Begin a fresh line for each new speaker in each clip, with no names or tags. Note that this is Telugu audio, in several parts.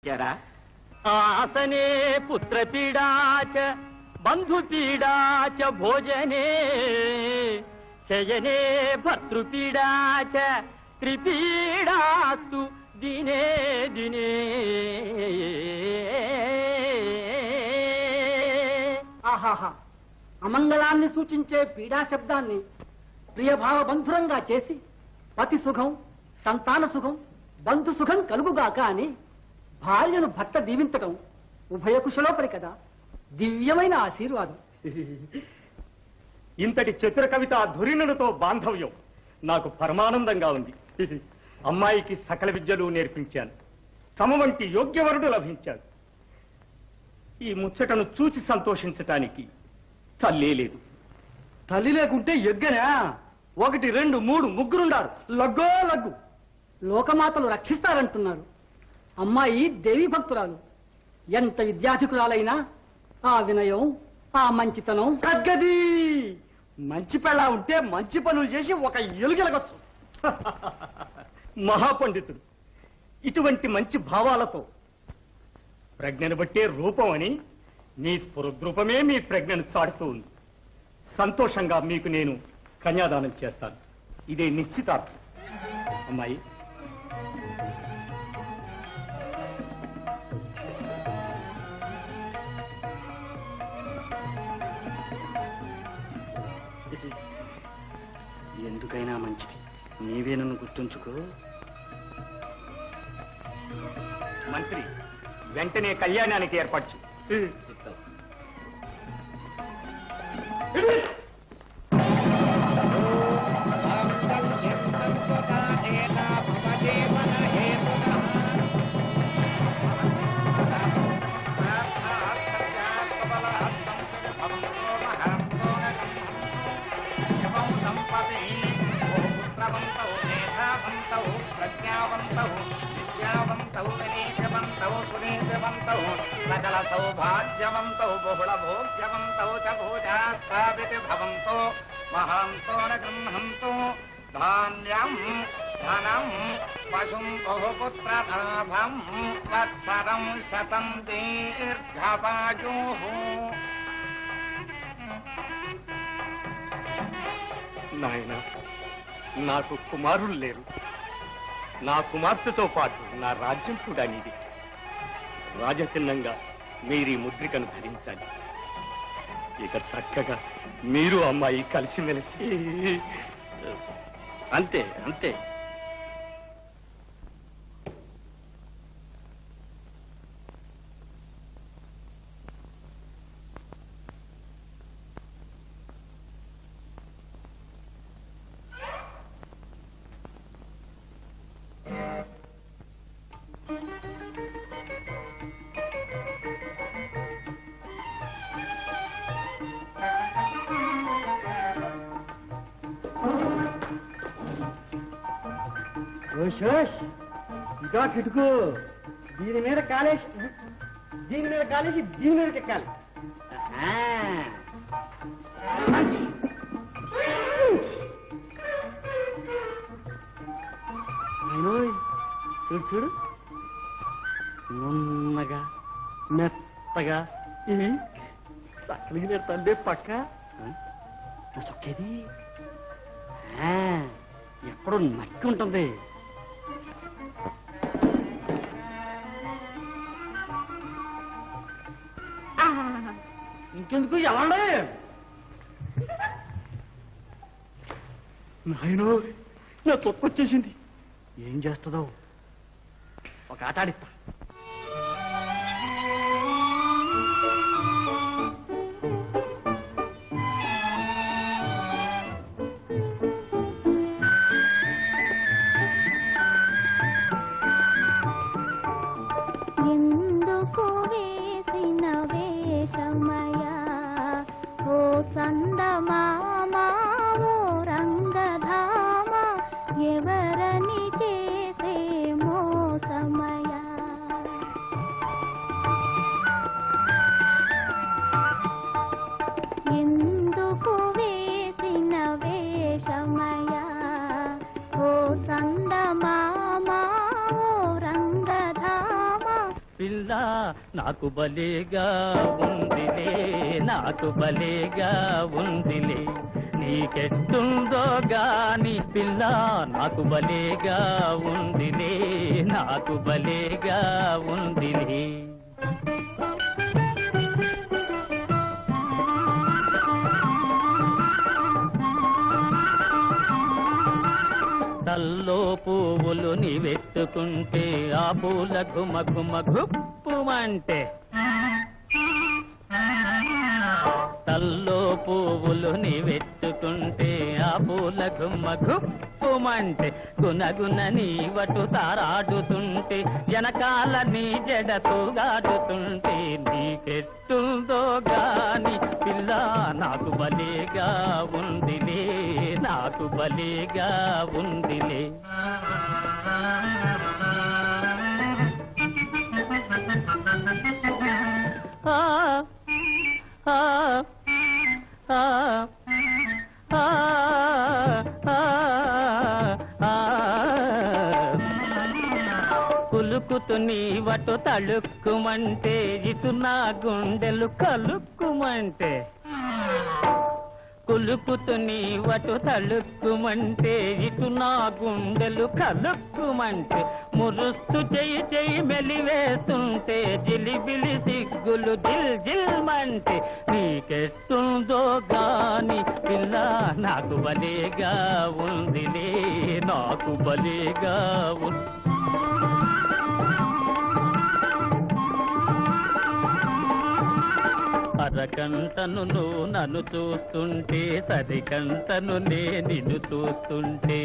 ఎరా ఆసనే పుత్రపీడాచ బంధుపీడాచ భోజనే శయనే భర్తృపీడాచ త్రిపీడాస్తు దినే దినే
ఆహాహా అమంగళాన్ని సూచించే పీడా శబ్దాన్ని ప్రియభావ బంధురంగా చేసి పతి సుఖం సంతాన సుఖం బంధు సుఖం కలుగుగాక అని భార్యను భర్త దీవించటం ఉభయ కుశలోపరి కదా దివ్యమైన ఆశీర్వాదం
ఇంతటి చతుర కవిత ధురిణులతో బాంధవ్యం నాకు పరమానందంగా ఉంది అమ్మాయికి సకల విద్యలు నేర్పించాను తమ వంటి యోగ్యవరుడు లభించాడు ఈ ముచ్చటను చూచి సంతోషించటానికి తల్లే లేదు
తల్లి లేకుంటే ఎగ్గనా ఒకటి రెండు మూడు ముగ్గురుండారు లగ్గో లగ్గు
లోకమాతలు రక్షిస్తారంటున్నారు అమ్మాయి దేవి భక్తురాలు ఎంత విద్యాధికురాలైనా ఆ వినయం ఆ మంచితనం
తగ్గది మంచి పెళ్ళ ఉంటే మంచి పనులు చేసి ఒక ఎలుగెలగొచ్చు
మహాపండితుడు ఇటువంటి మంచి భావాలతో ప్రజ్ఞను బట్టే రూపం అని మీ స్ఫురద్రూపమే మీ ప్రజ్ఞను చాటుతూ ఉంది సంతోషంగా మీకు నేను కన్యాదానం చేస్తాను ఇదే నిశ్చితార్థం అమ్మాయి
ఎందుకైనా మంచిది నీవే నన్ను గుర్తుంచుకో
మంత్రి వెంటనే కళ్యాణానికి ఏర్పాటు చేయి.
సకల సౌభాగ్యవంతౌ బహుళ భోగ్యవంతౌ చ భూజా స్థాపితి భవంతో మహాంతో న గృహంతో ధాన్యం ధనం పశుం బహుపుత్రలాభం వత్సరం శతం దీర్ఘపాయు
నాయన నాకు కుమారులు లేరు నా కుమార్తెతో పాటు నా రాజ్యం కూడా నీది రాజచిహ్నంగా మీరు ఈ ముద్రికను ధరించాలి ఇక చక్కగా మీరు అమ్మాయి కలిసిమెలిసి
అంతే అంతే ఓషోష్ ఇదో కిటుకు దీని మీద కాలేసి దీని మీద కాలేసి దీని మీదకి ఎక్కాలి ఆహా. నాయనోయ్, చూడు చూడు నున్నగా మెత్తగా ఇవి సక్కలికి నెడతాండే పక్క ఆ? నా చొక్కేది ఆ, ఎక్కడో నక్కి ఉంటుంది ఇంకెందుకు ఎవండి నాయనో నా తొక్కొచ్చేసింది ఏం చేస్తుందో ఒక ఆట ఆడిస్తా
ఎందుకు వేసిన వేషమయా ఓ చందమామ ఓ రంగధామ ఎవరని చేసే మోసమయా ఎందుకు వేసిన వేషమయా ఓ చందమామ ఓ రంగధామ
పిల్ల నాకు బలేగా ఉందిలే నాకు బలేగా ఉందిలే నీకెట్టుందో గాని పిల్ల నాకు బలేగా ఉందిలే నాకు బలేగా ఉందిలే తల్లో పువ్వులు నీవెత్తుకుంటే ఆ పూల గుమ గుమ గుప్పుమంటే తల్లో పువ్వులు నీవెత్తుకుంటే ఆ పూల గుమ్మ గుప్పుమంటే గునగున నీవటు తారాడుతుంటే వెనకాల నీ జడతో గాడుతుంటే నీకెట్టుందో గాని పిల్ల నాకు బలేగా ఉందిలే నాకు బలేగా ఉందిలే ఆ ఆ ఆ ఆ ఆ కులుకుతు నీవటు తళుక్కుమంటే ఇటు నా గుండెలు కలుక్కుమంటే కులుకుతు నీవటు తళుక్కుమంటే ఇటు నా గుండెలు కలుక్కుమంటే మురుస్తు చెయ్యి చెయ్యి మెలివేస్తుంటే జిలిబిలి సిగ్గులు జిల్ జిల్మంటే నీకెట్టుందో గాని పిల్ల నాకు బలేగా ఉందిలే నాకు బలేగా ఉంది అరకంటను నువ్వు నన్ను చూస్తుంటే సరికంటను నే నిన్ను చూస్తుంటే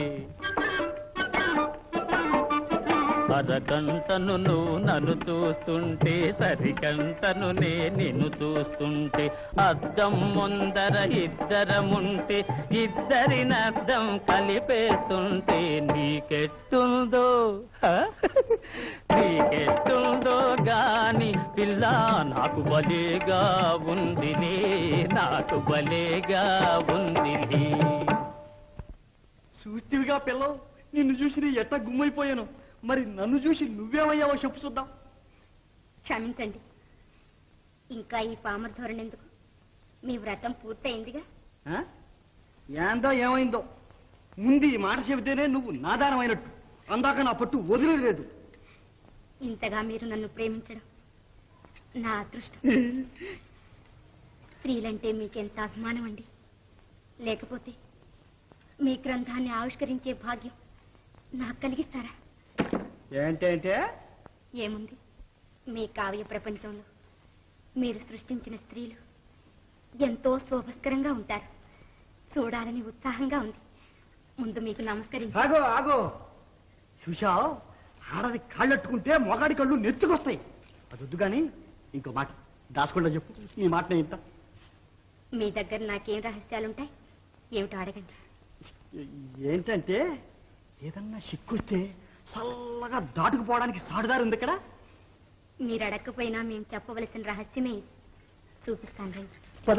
అరకంటను నువ్వు నన్ను చూస్తుంటే సరికంటను నే నిన్ను చూస్తుంటే అద్దం ముందర ఇద్దరముంటే ఇద్దరిని అద్దం కలిపేస్తుంటే నీకెట్టుందో హ? నీకెట్టుందో గాని పిల్ల నాకు బలేగా ఉందిలే నాకు బలేగా ఉందిలే
చూస్తేవిగా పిల్లవు నిన్ను చూసి నీ ఎట్ట గుమ్మైపోయాను మరి నన్ను చూసి నువ్వేమయ్యావో చెప్పు చూద్దాం
క్షమించండి ఇంకా ఈ పామర ధోరణి ఎందుకు మీ వ్రతం పూర్తయిందిగా
ఆ? ఏందో ఏమైందో ముందు ఈ మాట చెబితేనే నువ్వు నాదానమైనట్టు అందాక నా పట్టు వదిలేదు
ఇంతగా మీరు నన్ను ప్రేమించడం నా అదృష్టం స్త్రీలంటే మీకెంత అభిమానం అండి లేకపోతే మీ గ్రంథాన్ని ఆవిష్కరించే భాగ్యం నాకు కలిగిస్తారా
ఏంటంటే
ఏముంది మీ కావ్య ప్రపంచంలో మీరు సృష్టించిన స్త్రీలు ఎంతో శోభస్కరంగా ఉంటారు చూడాలని ఉత్సాహంగా ఉంది ముందు మీకు నమస్కరించి
ఆగో ఆగో చూశావు ఆడది కాళ్ళట్టుకుంటే మొగాడి కళ్ళు నెత్తుకొస్తాయి అది వద్దు కానీ ఇంకో మాట దాచుకుంటా చెప్పు ఈ మాట నేను ఇంత
మీ దగ్గర నాకేం రహస్యాలుంటాయి ఏమిటో అడగండి
ఏంటంటే ఏదన్నా సిక్కొస్తే చల్లగా దాటుకుపోవడానికి సాడుదారు ఉంది ఇక్కడ
మీరు అడగకపోయినా మేము చెప్పవలసిన రహస్యమే ఇది చూపిస్తాను రండి
పద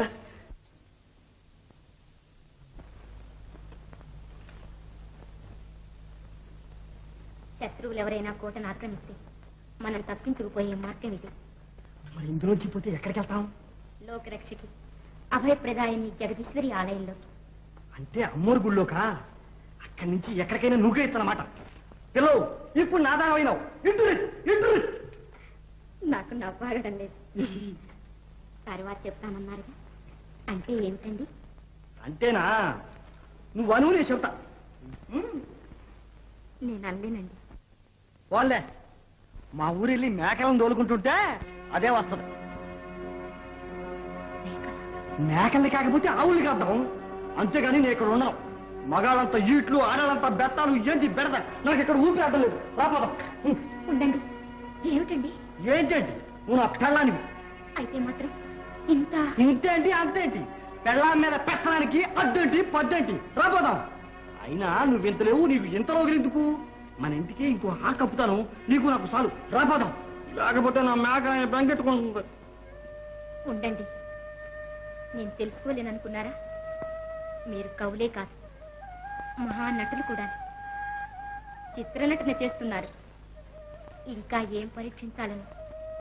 శత్రువులు ఎవరైనా కోటను ఆక్రమిస్తే మనం తప్పించుకుపోయే మార్గం ఇది
మరి ఇందులోంచి పోతే ఎక్కడికి వెళ్తాం
లోకరక్షకి అభయప్రదాయని జగదీశ్వరి ఆలయంలో
అంటే అమ్మోరు గుళ్ళోకా అక్కడి నుంచి ఎక్కడికైనా నువ్వే ఇస్తానమాట పిల్లవు ఇప్పుడు నాదానమైనావు ఇంటు ఇంటు
నాకు నవ్వాగడం లేదు తర్వాత చెప్తానన్నారుగా అంటే ఏమిటండి
అంతేనా నువ్వు అను నేను చెబుతా
నేను అనలేనండి
పోన్లే మా ఊరెళ్ళి మేకలను తోలుకుంటుంటే అదే వస్తుంది మేకల్ని కాకపోతే ఆవుల్ని కాద్దాం అంతేగాని నేను ఇక్కడ ఉండను మగాళ్ళంతా ఈట్లు ఆడాలంతా బెత్తాలు ఏంటి బెడద నాకు ఇక్కడ ఊపిరి అడ్డం లేదు రాపోదాం ఉం.
ఉండండి ఏమిటండి
ఏంటేంటి నువ్వు నా పెళ్ళానివి
అయితే మాత్రం ఇంత
ఇంతేంటి అంతేంటి పెళ్ళాం మీద పెట్టడానికి అద్దేంటి పద్దేంటి రాపోదాం అయినా నువ్వు ఇంత లేవు నీకు ఇంతలో ఎందుకు మన ఇంటికి ఇంకో ఆ కప్పుతాను నీకు నాకు చాలు రాపోదాం లేకపోతే నా మేక బెంగెట్టుకుంటుంది
ఉండండి నేను తెలుసుకోలేననుకున్నారా మీరు కవులే కాదు మహానటులు కూడా చిత్రనటన చేస్తున్నారు ఇంకా ఏం పరీక్షించాలని